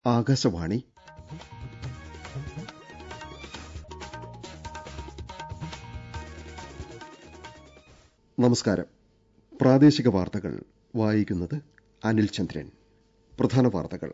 ആകാശവാണി നമസ്കാരം പ്രാദേശിക വാർത്തകൾ വായിക്കുന്നത് അനിൽ ചന്ദ്രൻ പ്രധാന വാർത്തകൾ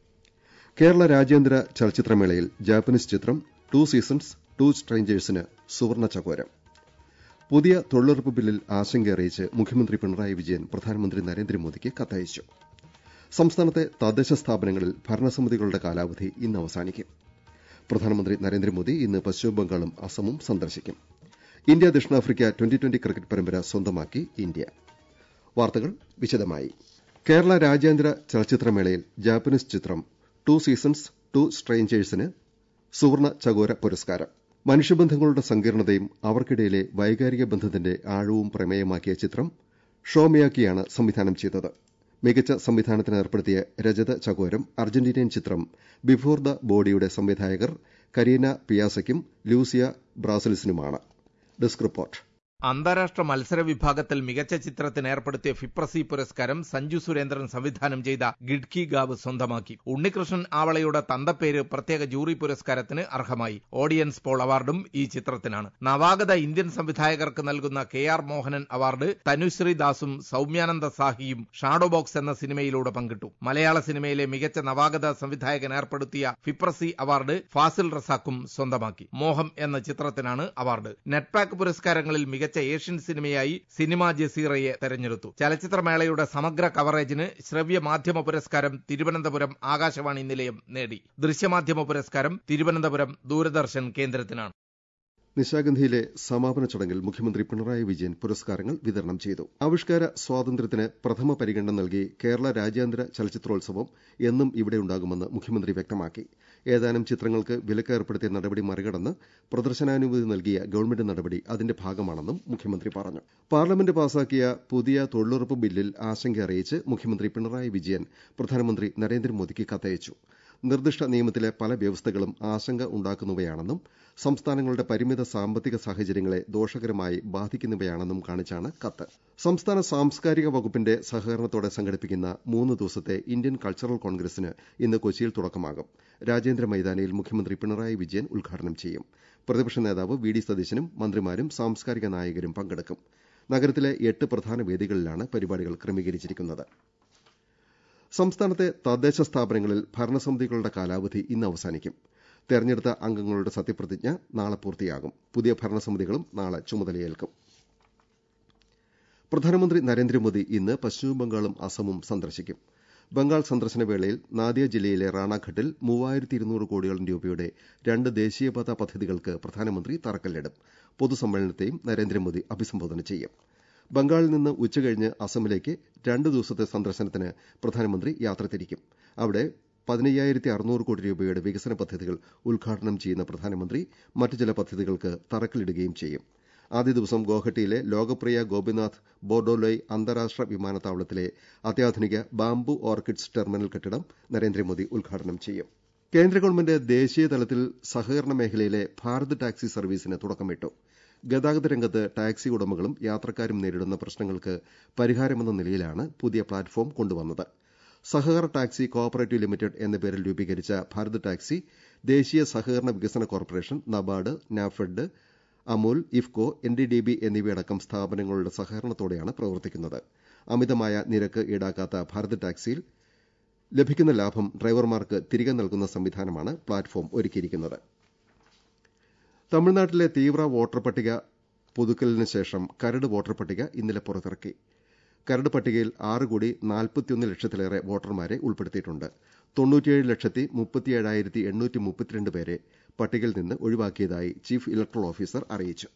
കേരള രാജ്യാന്തര ചലച്ചിത്രമേളയിൽ ജാപ്പനീസ് ചിത്രം ടു സീസൺസ് ടു സ്ട്രേഞ്ചേഴ്സിന് സുവർണ ചകോരം പുതിയ തൊഴിലുറപ്പ് ബില്ലിൽ ആശങ്കയറിയിച്ച് മുഖ്യമന്ത്രി പിണറായി വിജയൻ പ്രധാനമന്ത്രി നരേന്ദ്രമോദിക്ക് കത്തയച്ചു സംസ്ഥാനത്തെ തദ്ദേശ സ്ഥാപനങ്ങളിൽ ഭരണസമിതികളുടെ കാലാവധി ഇന്ന് അവസാനിക്കും പ്രധാനമന്ത്രി നരേന്ദ്രമോദി ഇന്ന് പശ്ചിമബംഗാളും അസമും സന്ദർശിക്കും ഇന്ത്യ ദക്ഷിണാഫ്രിക്ക ട്വന്റി ട്വന്റി ക്രിക്കറ്റ് പരമ്പര സ്വന്തമാക്കി ഇന്ത്യ വാർത്തകൾ വിശദമായി കേരള രാജ്യാന്തര ചലച്ചിത്രമേളയിൽ ജാപ്പനീസ് ചിത്രം ടു സീസൺസ് ടു സ്ട്രേഞ്ചേഴ്സിന് സുവർണ ചകോര പുരസ്കാരം മനുഷ്യബന്ധങ്ങളുടെ സങ്കീർണതയും അവർക്കിടയിലെ വൈകാരിക ബന്ധത്തിന്റെ ആഴവും പ്രമേയമാക്കിയ ചിത്രം ഷോമിയാക്കിയാണ് സംവിധാനം ചെയ്തത് മികച്ച സംവിധാനത്തിന് ഏർപ്പെടുത്തിയ രജത ചകോരം അർജന്റീനിയൻ ചിത്രം ബിഫോർ ദ ബോഡിയുടെ സംവിധായകർ കരീന പിയാസയ്ക്കും ലൂസിയ ബ്രാസിൽസിനുമാണ് ഡെസ്ക് റിപ്പോർട്ട് അന്താരാഷ്ട്ര മത്സര വിഭാഗത്തിൽ മികച്ച ചിത്രത്തിന് ഏർപ്പെടുത്തിയ ഫിപ്രസി പുരസ്കാരം സഞ്ജു സുരേന്ദ്രൻ സംവിധാനം ചെയ്ത ഗിഡ്കി ഗാവ് സ്വന്തമാക്കി ഉണ്ണികൃഷ്ണൻ ആവളയുടെ തന്തപ്പേര് പ്രത്യേക ജൂറി പുരസ്കാരത്തിന് അർഹമായി ഓഡിയൻസ് പോൾ അവാർഡും ഈ ചിത്രത്തിനാണ് നവാഗത ഇന്ത്യൻ സംവിധായകർക്ക് നൽകുന്ന K R Mohanan award Tanushree ദാസും സൌമ്യാനന്ദ സാഹിയും ഷാഡോ ബോക്സ് എന്ന സിനിമയിലൂടെ പങ്കിട്ടു മലയാള സിനിമയിലെ മികച്ച നവാഗത സംവിധായകൻ ഏർപ്പെടുത്തിയ ഫിപ്രസി അവാർഡ് ഫാസിൽ റസാഖും സ്വന്തമാക്കി മോഹം എന്ന ചിത്രത്തിനാണ് അവാർഡ് നെറ്റ്പാക്ക് പുരസ്കാരങ്ങളിൽ മികച്ച മികച്ച ഏഷ്യൻ സിനിമയായി സിനിമ ജസീറയെ തെരഞ്ഞെടുത്തു ചലച്ചിത്രമേളയുടെ സമഗ്ര കവറേജിന് ശ്രവ്യ മാധ്യമ പുരസ്കാരം തിരുവനന്തപുരം ആകാശവാണി നിലയം നേടി ദൃശ്യമാധ്യമ പുരസ്കാരം തിരുവനന്തപുരം ദൂരദർശൻ കേന്ദ്രത്തിനാണ് നിശാഗന്ധിയിലെ സമാപന ചടങ്ങിൽ മുഖ്യമന്ത്രി പിണറായി വിജയൻ പുരസ്കാരങ്ങൾ വിതരണം ചെയ്തു ആവിഷ്കാര സ്വാതന്ത്ര്യത്തിന് പ്രഥമ പരിഗണന നൽകി കേരള രാജ്യാന്തര ചലച്ചിത്രോത്സവം എന്നും ഇവിടെയുണ്ടാകുമെന്ന് മുഖ്യമന്ത്രി വ്യക്തമാക്കി ഏതാനും ചിത്രങ്ങൾക്ക് വിലക്ക് ഏർപ്പെടുത്തിയ നടപടി മറികടന്ന് പ്രദർശനാനുമതി നൽകിയ ഗവൺമെന്റ് നടപടി അതിന്റെ ഭാഗമാണെന്നും മുഖ്യമന്ത്രി പറഞ്ഞു പാർലമെന്റ് പാസാക്കിയ പുതിയ തൊഴിലുറപ്പ് ബില്ലിൽ ആശങ്ക അറിയിച്ച് മുഖ്യമന്ത്രി പിണറായി വിജയൻ പ്രധാനമന്ത്രി നരേന്ദ്രമോദിക്ക് കത്തയച്ചു നിർദ്ദിഷ്ട നിയമത്തിലെ പല വ്യവസ്ഥകളും ആശങ്ക ഉണ്ടാക്കുന്നവയാണെന്നും സംസ്ഥാനങ്ങളുടെ പരിമിത സാമ്പത്തിക സാഹചര്യങ്ങളെ ദോഷകരമായി ബാധിക്കുന്നവയാണെന്നും കാണിച്ചാണ് കത്ത് സംസ്ഥാന സാംസ്കാരിക വകുപ്പിന്റെ സഹകരണത്തോടെ സംഘടിപ്പിക്കുന്ന മൂന്ന് ദിവസത്തെ ഇന്ത്യൻ കൾച്ചറൽ കോൺഗ്രസിന് ഇന്ന് കൊച്ചിയിൽ തുടക്കമാകും രാജേന്ദ്ര മൈതാനിയിൽ മുഖ്യമന്ത്രി പിണറായി വിജയൻ ഉദ്ഘാടനം ചെയ്യും പ്രതിപക്ഷ നേതാവ് വി ഡി സതീശനും മന്ത്രിമാരും സാംസ്കാരിക നായകരും പങ്കെടുക്കും നഗരത്തിലെ എട്ട് പ്രധാന വേദികളിലാണ് പരിപാടികൾ ക്രമീകരിച്ചിരിക്കുന്നത് സംസ്ഥാനത്തെ തദ്ദേശ സ്ഥാപനങ്ങളിൽ ഭരണസമിതികളുടെ കാലാവധി ഇന്ന് അവസാനിക്കും തെരഞ്ഞെടുത്ത അംഗങ്ങളുടെ സത്യപ്രതിജ്ഞ നാളെ പൂർത്തിയാകും പുതിയ ഭരണസമിതികളും നാളെ ചുമതലയേൽക്കും പ്രധാനമന്ത്രി നരേന്ദ്രമോദി ഇന്ന് പശ്ചിമബംഗാളും അസമും സന്ദർശിക്കും ബംഗാൾ സന്ദർശന വേളയിൽ നാദിയ ജില്ലയിലെ റാണാഘട്ടിൽ മൂവായിരത്തി ഇരുന്നൂറ് കോടിയോളം രൂപയുടെ രണ്ട് ദേശീയപാത പദ്ധതികൾക്ക് പ്രധാനമന്ത്രി തറക്കല്ലിടും പൊതുസമ്മേളനത്തെയും നരേന്ദ്രമോദി അഭിസംബോധന ചെയ്യും ബംഗാളിൽ നിന്ന് ഉച്ചകഴിഞ്ഞ് അസമിലേക്ക് രണ്ട് ദിവസത്തെ സന്ദർശനത്തിന് പ്രധാനമന്ത്രി യാത്ര തിരിക്കും അവിടെ പതിനയ്യായിരത്തി അറുന്നൂറ് കോടി രൂപയുടെ വികസന പദ്ധതികൾ ഉദ്ഘാടനം ചെയ്യുന്ന പ്രധാനമന്ത്രി മറ്റു ചില പദ്ധതികൾക്ക് തറക്കല്ലിടുകയും ചെയ്യും ആദ്യ ദിവസം ഗോഹട്ടിയിലെ ലോകപ്രിയ ഗോപിനാഥ് ബോർഡോലോയ് അന്താരാഷ്ട്ര വിമാനത്താവളത്തിലെ അത്യാധുനിക ബാംബു ഓർക്കിഡ്സ് ടെർമിനൽ കെട്ടിടം നരേന്ദ്രമോദി ഉദ്ഘാടനം ചെയ്യും കേന്ദ്ര ഗവൺമെന്റ് ദേശീയ തലത്തിൽ സഹകരണ മേഖലയിലെ ഭാരത് ടാക്സി സർവീസിന് തുടക്കമിട്ടു ഗതാഗത രംഗത്ത് ടാക്സി ഉടമകളും യാത്രക്കാരും നേരിടുന്ന പ്രശ്നങ്ങൾക്ക് പരിഹാരമെന്ന നിലയിലാണ് പുതിയ പ്ലാറ്റ്ഫോം കൊണ്ടുവന്നത് സഹകരണ ടാക്സി കോഓപ്പറേറ്റീവ് ലിമിറ്റഡ് എന്ന പേരിൽ രൂപീകരിച്ച ഭാരത് ടാക്സി ദേശീയ സഹകരണ വികസന corporation NABARD NAFED Amul IFFCO NDDB എന്നിവയടക്കം സ്ഥാപനങ്ങളുടെ സഹകരണത്തോടെയാണ് പ്രവർത്തിക്കുന്നത് അമിതമായ നിരക്ക് ഈടാക്കാത്ത ഭാരത് ടാക്സിയിൽ ലഭിക്കുന്ന ലാഭം ഡ്രൈവർമാർക്ക് തിരികെ നൽകുന്ന സംവിധാനമാണ് പ്ലാറ്റ്ഫോം ഒരുക്കിയിരിക്കുന്നത് തമിഴ്നാട്ടിലെ തീവ്ര വോട്ടർ പട്ടിക പുതുക്കലിന് ശേഷം കരട് വോട്ടർ പട്ടിക ഇന്നലെ പുറത്തിറക്കി കരട് പട്ടികയിൽ ആറ് കോടി നാൽപ്പത്തിയൊന്ന് ലക്ഷത്തിലേറെ വോട്ടർമാരെ ഉൾപ്പെടുത്തിയിട്ടുണ്ട് തൊണ്ണൂറ്റിയേഴ് ലക്ഷത്തി മുപ്പത്തിയേഴായിരത്തി എണ്ണൂറ്റി മുപ്പത്തിരണ്ട് പേരെ പട്ടികയിൽ നിന്ന് ഒഴിവാക്കിയതായി ചീഫ് ഇലക്ടറൽ ഓഫീസർ അറിയിച്ചു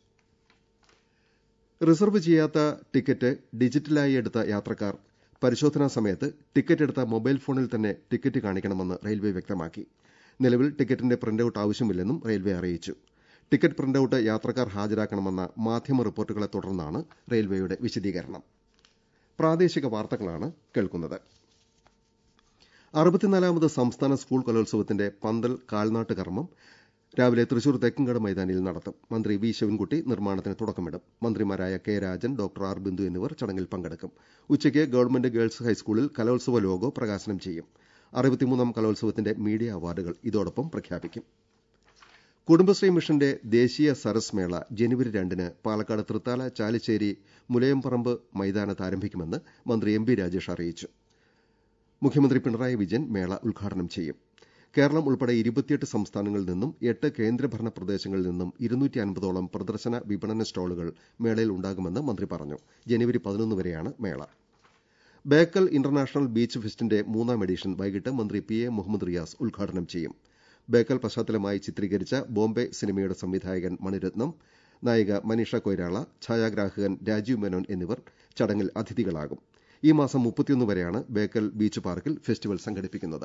റിസർവ് ചെയ്യാത്ത ടിക്കറ്റ് ഡിജിറ്റലായി എടുത്ത യാത്രക്കാർ പരിശോധനാ സമയത്ത് ടിക്കറ്റ് എടുത്ത മൊബൈൽ ഫോണിൽ തന്നെ ടിക്കറ്റ് കാണിക്കണമെന്ന് റെയിൽവേ വ്യക്തമാക്കി നിലവിൽ ടിക്കറ്റിന്റെ പ്രിന്റൌട്ട് ആവശ്യമില്ലെന്നും റെയിൽവേ അറിയിച്ചു ടിക്കറ്റ് പ്രിന്റൌട്ട് യാത്രക്കാർ ഹാജരാക്കണമെന്ന മാധ്യമ റിപ്പോർട്ടുകളെ തുടർന്നാണ് റെയിൽവേയുടെ വിശദീകരണം പ്രാദേശിക വാർത്തകളാണ് കേൾക്കുന്നത് അറുപത്തിനാലാമത് സംസ്ഥാന സ്കൂൾ കലോത്സവത്തിന്റെ പന്തൽ കാൽനാട്ട് കർമ്മം രാവിലെ തൃശൂർ തെക്കങ്കട് മൈതാനിയിൽ നടത്തും മന്ത്രി വി ശിവൻകുട്ടി നിർമ്മാണത്തിന് തുടക്കമിടും മന്ത്രിമാരായ K Rajan doctor R Bindu എന്നിവർ ചടങ്ങിൽ പങ്കെടുക്കും ഉച്ചയ്ക്ക് ഗവൺമെന്റ് ഗേൾസ് ഹൈസ്കൂളിൽ കലോത്സവ ലോഗോ പ്രകാശനം ചെയ്യും അറുപത്തിമൂന്നാം കലോത്സവത്തിന്റെ മീഡിയ അവാർഡുകൾ ഇതോടൊപ്പം പ്രഖ്യാപിക്കും കുടുംബശ്രീ മിഷന്റെ ദേശീയ സരസ് മേള ജനുവരി രണ്ടിന് പാലക്കാട് തൃത്താല ചാലിശ്ശേരി മുലയംപറമ്പ് മൈതാനത്ത് ആരംഭിക്കുമെന്ന് മന്ത്രി എം പി രാജേഷ് അറിയിച്ചു മുഖ്യമന്ത്രി പിണറായി വിജയൻ മേള ഉദ്ഘാടനം ചെയ്യും കേരളം ഉൾപ്പെടെ ഇരുപത്തിയെട്ട് സംസ്ഥാനങ്ങളിൽ നിന്നും എട്ട് കേന്ദ്രഭരണ പ്രദേശങ്ങളിൽ നിന്നും ഇരുന്നൂറ്റി അൻപതോളം പ്രദർശന വിപണന സ്റ്റാളുകൾ മേളയിൽ ഉണ്ടാകുമെന്ന് മന്ത്രി പറഞ്ഞു ജനുവരി പതിനൊന്ന് വരെയാണ് മേള ബേക്കൽ ഇന്റർനാഷണൽ ബീച്ച് ഫെസ്റ്റിന്റെ മൂന്നാം എഡിഷൻ വൈകിട്ട് മന്ത്രി പി എ മുഹമ്മദ് റിയാസ് ഉദ്ഘാടനം ചെയ്യും ബേക്കൽ പശ്ചാത്തലമായി ചിത്രീകരിച്ച ബോംബെ സിനിമയുടെ സംവിധായകൻ മണിരത്നം നായിക മനീഷ കൊയ്രാള ഛായാഗ്രാഹകൻ രാജീവ് മേനോൻ എന്നിവർ ചടങ്ങിൽ അതിഥികളാകും ഈ മാസം മുപ്പത്തിയൊന്ന് വരെയാണ് ബേക്കൽ ബീച്ച് പാർക്കിൽ ഫെസ്റ്റിവൽ സംഘടിപ്പിക്കുന്നത്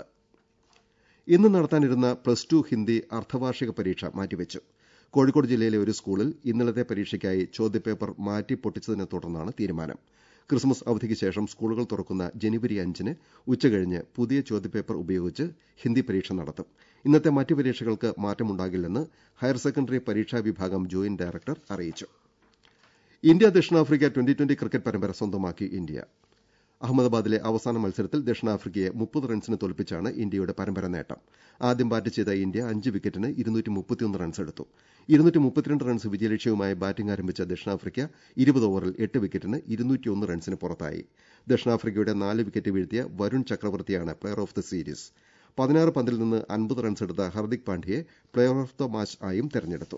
ഇന്ന് നടത്താനിരുന്ന പ്ലസ് ടു ഹിന്ദി അർദ്ധവാർഷിക പരീക്ഷ മാറ്റിവെച്ചു കോഴിക്കോട് ജില്ലയിലെ ഒരു സ്കൂളിൽ ഇന്നലത്തെ പരീക്ഷയ്ക്കായി ചോദ്യപേപ്പർ മാറ്റി പൊട്ടിച്ചതിനെ തുടർന്നാണ് തീരുമാനം ക്രിസ്മസ് അവധിക്ക് ശേഷം സ്കൂളുകൾ തുറക്കുന്ന ജനുവരി അഞ്ചിന് ഉച്ചകഴിഞ്ഞ് പുതിയ ചോദ്യപേപ്പർ ഉപയോഗിച്ച് ഹിന്ദി പരീക്ഷ നടത്തും ഇന്നത്തെ മറ്റ് പരീക്ഷകൾക്ക് മാറ്റമുണ്ടാകില്ലെന്ന് ഹയർ സെക്കൻഡറി പരീക്ഷാ വിഭാഗം ജോയിന്റ് ഡയറക്ടർ അറിയിച്ചു ഇന്ത്യ ദക്ഷിണാഫ്രിക്ക ട്വന്റി ട്വന്റി ക്രിക്കറ്റ് പരമ്പര സ്വന്തമാക്കി ഇന്ത്യ അഹമ്മദാബാദിലെ അവസാന മത്സരത്തിൽ ദക്ഷിണാഫ്രിക്കയെ മുപ്പത് റൺസിന് തോൽപ്പിച്ചാണ് ഇന്ത്യയുടെ പരമ്പര നേട്ടം ആദ്യം ബാറ്റ് ചെയ്ത ഇന്ത്യ അഞ്ച് വിക്കറ്റിന് റൺസ് എടുത്തു റൺസ് വിജയലക്ഷ്യവുമായി ബാറ്റിംഗ് ആരംഭിച്ച ദക്ഷിണാഫ്രിക്ക ഇരുപത് ഓവറിൽ എട്ട് വിക്കറ്റിന് റൺസിന് പുറത്തായി ദക്ഷിണാഫ്രിക്കയുടെ നാല് വിക്കറ്റ് വീഴ്ത്തിയ വരുൺ ചക്രവർത്തിയാണ് പ്ലെയർ ഓഫ് ദി സീരീസ് പതിനാറ് പന്തിൽ നിന്ന് അൻപത് റൺസ് എടുത്ത ഹർദിക് പാണ്ഡ്യയെ പ്ലെയർ ഓഫ് ദ മാച്ച് ആയും തെരഞ്ഞെടുത്തു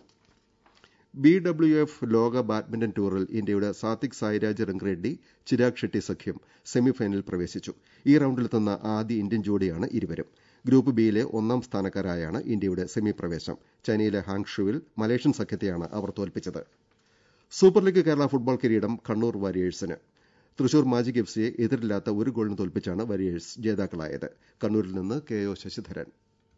ബി ഡബ്ല്യു എഫ് ലോക ബാഡ്മിന്റൺ ടൂറിൽ ഇന്ത്യയുടെ സാത്വിക് സായിരാജ് റംഗറെഡ്ഡി ചിരാഗ് ഷെട്ടി സഖ്യം സെമിഫൈനലിൽ പ്രവേശിച്ചു ഈ റൌണ്ടിലെത്തുന്ന ആദ്യ ഇന്ത്യൻ ജോഡിയാണ് ഇരുവരും ഗ്രൂപ്പ് ബിയിലെ ഒന്നാം സ്ഥാനക്കാരായാണ് ഇന്ത്യയുടെ സെമി പ്രവേശം ചൈനയിലെ ഹാങ്ഷുവിൽ മലേഷ്യൻ സഖ്യത്തെയാണ് അവർ തോൽപ്പിച്ചത് സൂപ്പർ ലീഗ് കേരള ഫുട്ബോൾ കിരീടം കണ്ണൂർ വാരിയേഴ്സിന് തൃശൂർ മാജിക് എഫ് സിയെ എതിരില്ലാത്ത ഒരു ഗോളിന് തോൽപ്പിച്ചാണ് വാരിയേഴ്സ് ജേതാക്കളായത് കണ്ണൂരിൽ നിന്ന് കെ ഒ ശശിധരൻ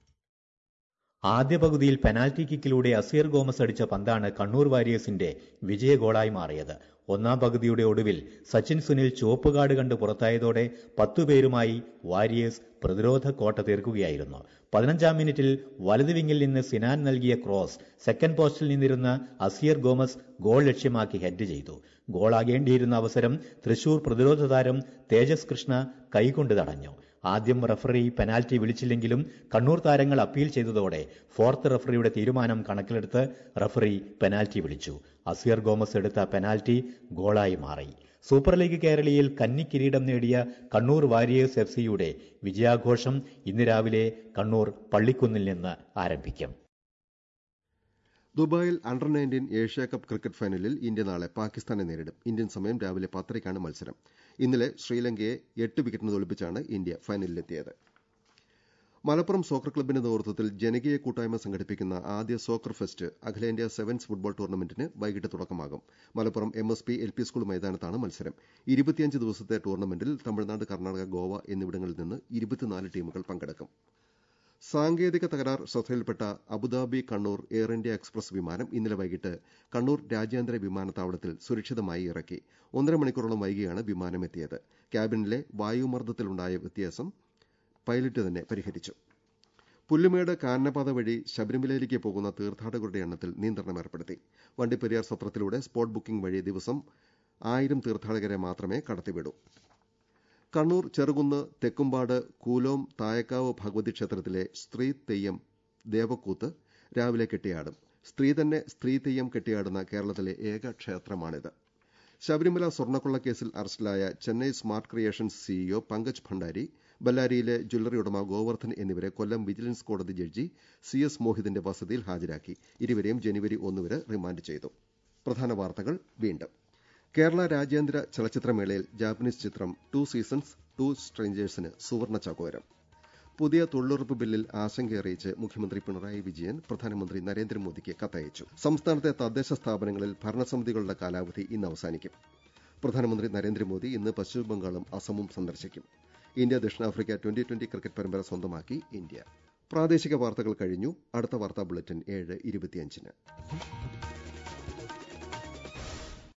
ആദ്യ പകുതിയിൽ പെനാൽറ്റി കിക്കിലൂടെ അസീർ ഗോമസ് അടിച്ച പന്താണ് കണ്ണൂർ വാരിയേഴ്സിന്റെ വിജയ ഗോളായി മാറിയത് ഒന്നാം പകുതിയുടെ ഒടുവിൽ സച്ചിൻ സുനിൽ ചുവപ്പ് കാർഡ് കണ്ട് പുറത്തായതോടെ പത്തുപേരുമായി വാരിയേഴ്സ് പ്രതിരോധ കോട്ട തീർക്കുകയായിരുന്നു പതിനഞ്ചാം മിനിറ്റിൽ വലതു വിങ്ങിൽ നിന്ന് സിനാൻ നൽകിയ ക്രോസ് സെക്കൻഡ് പോസ്റ്റിൽ നിന്നിരുന്ന അസിയർ ഗോമസ് ഗോൾ ലക്ഷ്യമാക്കി ഹെഡ് ചെയ്തു ഗോളാകേണ്ടിയിരുന്ന അവസരം തൃശൂർ പ്രതിരോധ താരം തേജസ് കൃഷ്ണ കൈകൊണ്ട് തടഞ്ഞു ആദ്യം റഫറി പെനാൽറ്റി വിളിച്ചില്ലെങ്കിലും കണ്ണൂർ താരങ്ങൾ അപ്പീൽ ചെയ്തതോടെ ഫോർത്ത് റഫറിയുടെ തീരുമാനം കണക്കിലെടുത്ത് റഫറി പെനാൽറ്റി വിളിച്ചു അസിയർ ഗോമസ് എടുത്ത പെനാൽറ്റി ഗോളായി മാറി സൂപ്പർ ലീഗ് കേരളയിൽ കന്നി കിരീടം നേടിയ കണ്ണൂർ വാരിയേഴ്സ് എഫ് സിയുടെ വിജയാഘോഷം ഇന്ന് രാവിലെ കണ്ണൂർ പള്ളിക്കുന്നിൽ നിന്ന് ആരംഭിക്കും ദുബായിൽ under nineteen Asia cup cricket ഫൈനലിൽ ഇന്ത്യ നാളെ പാകിസ്ഥാനെ നേരിടും ഇന്ത്യൻ സമയം രാവിലെ പത്തരയ്ക്കാണ് മത്സരം ഇന്നലെ ശ്രീലങ്കയെ എട്ട് വിക്കറ്റിന് തോൽപ്പിച്ചാണ് ഇന്ത്യ ഫൈനലിലെത്തിയത് മലപ്പുറം സോക്കർ ക്ലബിന്റെ നേതൃത്വത്തിൽ ജനകീയ കൂട്ടായ്മ സംഘടിപ്പിക്കുന്ന ആദ്യ സോക്കർ ഫെസ്റ്റ് അഖിലേന്ത്യാ സെവൻസ് ഫുട്ബോൾ ടൂർണമെന്റിന് വൈകിട്ട് തുടക്കമാകും Malappuram M S P L P school മൈതാനത്താണ് മത്സരം ഇരുപത്തിയഞ്ച് ദിവസത്തെ ടൂർണമെന്റിൽ തമിഴ്നാട് കർണാടക ഗോവ എന്നിവിടങ്ങളിൽ നിന്ന് ഇരുപത്തിനാല് ടീമുകൾ പങ്കെടുക്കും സാങ്കേതിക തകരാർ ശ്രദ്ധയിൽപ്പെട്ട Abu Dhabi Kannur air India express വിമാനം ഇന്നലെ വൈകിട്ട് കണ്ണൂർ രാജ്യാന്തര വിമാനത്താവളത്തിൽ സുരക്ഷിതമായി ഇറക്കി ഒന്നര മണിക്കൂറോളം വൈകിയാണ് വിമാനം എത്തിയത് ക്യാബിനിലെ വായുമർദ്ദത്തിലുണ്ടായ വ്യത്യാസം പൈലറ്റ് തന്നെ പരിഹരിച്ചു പുല്ലുമേട് കാനനപാത വഴി ശബരിമലയിലേക്ക് പോകുന്ന തീർത്ഥാടകരുടെ എണ്ണത്തിൽ നിയന്ത്രണം ഏർപ്പെടുത്തി വണ്ടിപ്പെരിയാർ സത്രത്തിലൂടെ സ്പോട്ട് ബുക്കിംഗ് വഴി ദിവസം ആയിരം തീർത്ഥാടകരെ മാത്രമേ കടത്തിവിടൂ കണ്ണൂർ ചെറുകുന്ന് തെക്കുംപാട് കൂലോം തായക്കാവ് ഭഗവതി ക്ഷേത്രത്തിലെ സ്ത്രീ തെയ്യം ദേവക്കൂത്ത് രാവിലെ കെട്ടിയാടും സ്ത്രീ തന്നെ സ്ത്രീ തെയ്യം കെട്ടിയാടുന്ന കേരളത്തിലെ ഏക ക്ഷേത്രമാണിത് ശബരിമല സ്വർണ്ണക്കൊള്ള കേസിൽ അറസ്റ്റിലായ Chennai smart creations CEO Pankaj Bhandari ബല്ലാരിയിലെ ജ്വല്ലറി ഉടമ ഗോവർദ്ധൻ എന്നിവരെ കൊല്ലം വിജിലൻസ് കോടതി ജഡ്ജി സി എസ് മോഹിതിന്റെ വസതിയിൽ ഹാജരാക്കി ഇരുവരെയും ജനുവരി ഒന്ന് വരെ റിമാൻഡ് ചെയ്തു പ്രധാന വാർത്തകൾ വീണ്ടും കേരള രാജ്യാന്തര ചലച്ചിത്രമേളയിൽ ജാപ്പനീസ് ചിത്രം ടു സീസൺസ് ടു സ്ട്രേഞ്ചേഴ്സിന് സുവർണ ചകോരം പുതിയ തൊഴിലുറപ്പ് ബില്ലിൽ ആശങ്കയറിയിച്ച് മുഖ്യമന്ത്രി പിണറായി വിജയൻ പ്രധാനമന്ത്രി നരേന്ദ്രമോദിക്ക് കത്തയച്ചു സംസ്ഥാനത്തെ തദ്ദേശ സ്ഥാപനങ്ങളിൽ ഭരണസമിതികളുടെ കാലാവധി ഇന്ന് അവസാനിക്കും പ്രധാനമന്ത്രി നരേന്ദ്രമോദി ഇന്ന് പശ്ചിമബംഗാളും അസമും സന്ദർശിക്കും ഇന്ത്യ ദക്ഷിണാഫ്രിക്ക ട്വന്റി ട്വന്റി ക്രിക്കറ്റ് പരമ്പര സ്വന്തമാക്കി ഇന്ത്യ പ്രാദേശിക വാർത്തകൾ കഴിഞ്ഞു അടുത്ത വാർത്താ ബുള്ളറ്റിൻ ഏഴ് ഇരുപത്തിയഞ്ചിന്